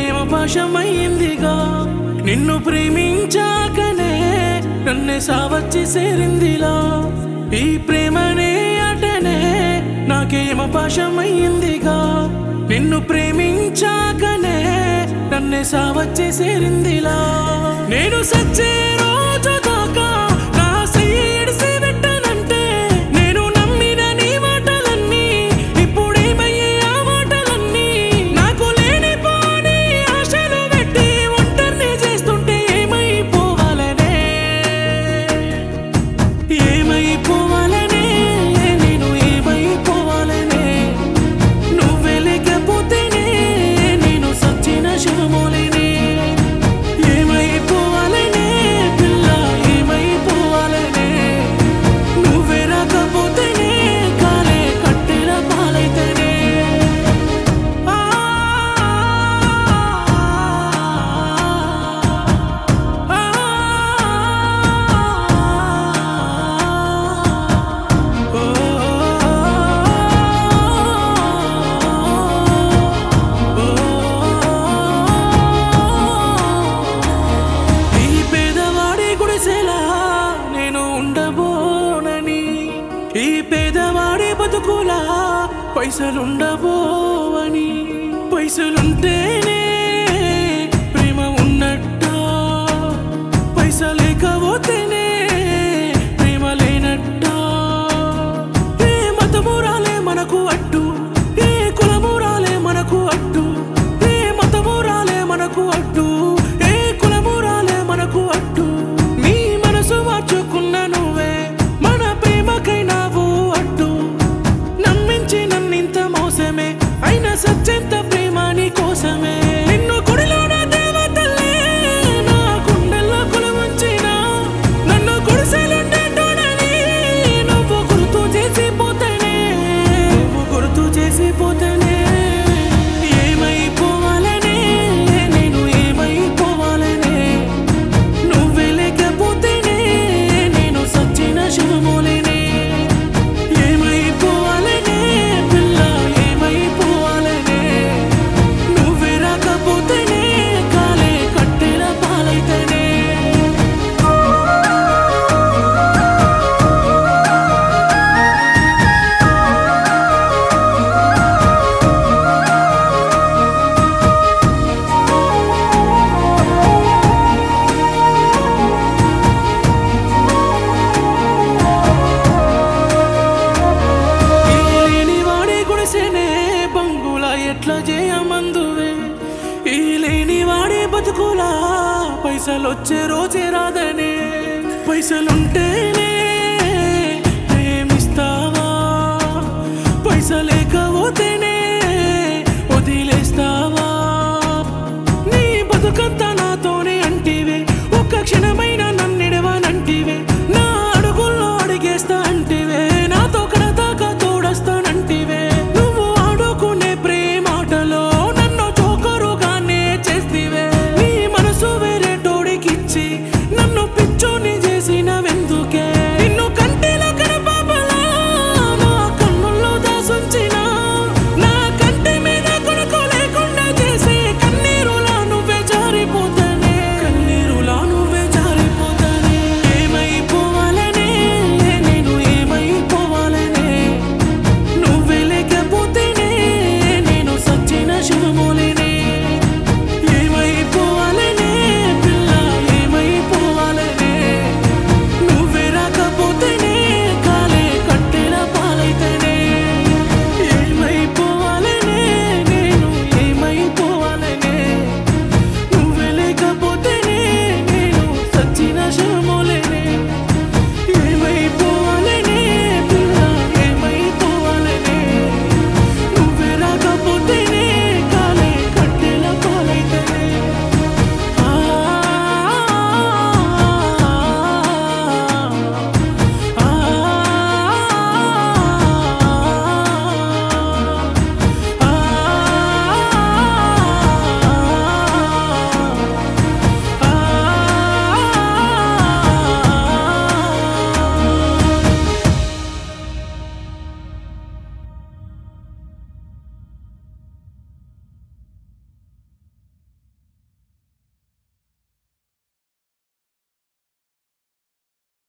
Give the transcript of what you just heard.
ఏమపాశమయ్యిందిగా నిన్ను ప్రేమించాకనే నన్నే సావచ్చి సేరిందిలా ఈ ప్రేమనే అటనే నాకేమపాశమయ్యిందిగా నిన్ను ప్రేమించాకనే నన్నే సావచ్చి సేరిందిలా నేను సచ్చే రోజు దాకా నా సైడ్సి పెట్టనంటే నేను నమ్మిన నీ మాటలన్నీ ఇప్పుడేమయ్యే ఆ మాటలన్నీ నాకు లేని పోని ఆశలు పెట్టి ఒంటరిని చేస్తుంటే ఏమైపోవాలనే ఏమైపోవాలనే నేను ఏమైపోవాలనే నువ్వే లేకపోతేనే నేను సచ్చిన శవమోలేనే ఏమైపోవాలనే పిల్ల ఏమైపోవాలనే నువ్వే రాకపోతేనే కాలే కట్టెల పాలైతేనే ఆ ఈ పేదవాడి గుడిసెలా నేను ఉండబోనని ఈ పేదవాడి బతుకులా పైసలుండబోవని పైసలుంటేనే ప్రేమ ఉన్నట్ట పైస లేకపోతేనే ప్రేమ లేనట్ట ఏ మతమురాలే మనకు అడ్డు ఏ కులమురాలే మనకు అడ్డు ఏ మతమురాలే మనకు అడ్డు ఏ కులమురాలే మనకు అడ్డు నీ మనసు మార్చుకున్న నువ్వే మన ప్రేమకైనావు అడ్డు నమ్మించి నన్నింత మోసమే అయినా సత్యంత ప్రేమ నీ కోసమే నిన్ను గుడిలోన దేవతల్లే నా గుండెల్లో కొలువుంచిన నన్ను గుడిసెలుండేటోడని నువ్వు గుర్తు చేసిపోతేనే నువ్వు గుర్తు చేసిపోతేనే ఏమైపోవాలనే నేను ఏమైపోవాలనే నువ్వే లేకపోతేనే నేను సచ్చిన శవమోలేనే ఏమైపోవాలనే పిల్ల ఏమైపోవాలనే నువ్వే రాకపోతేనే కాలే కట్టెల పాలైతేనే ఈ లేని వాడే గుడిసెనే బంగులా ఎట్లా చేయమందువే ఈ లేని వాడే బతుకులా పైసలొచ్చే రోజే రాదనే పైసలుంటేనే ప్రేమిస్తావా పైస లేకపోతేనే వదిలేస్తావా నీ బతుకంతా నాతోనే అంటివే ఒక్క క్షణమై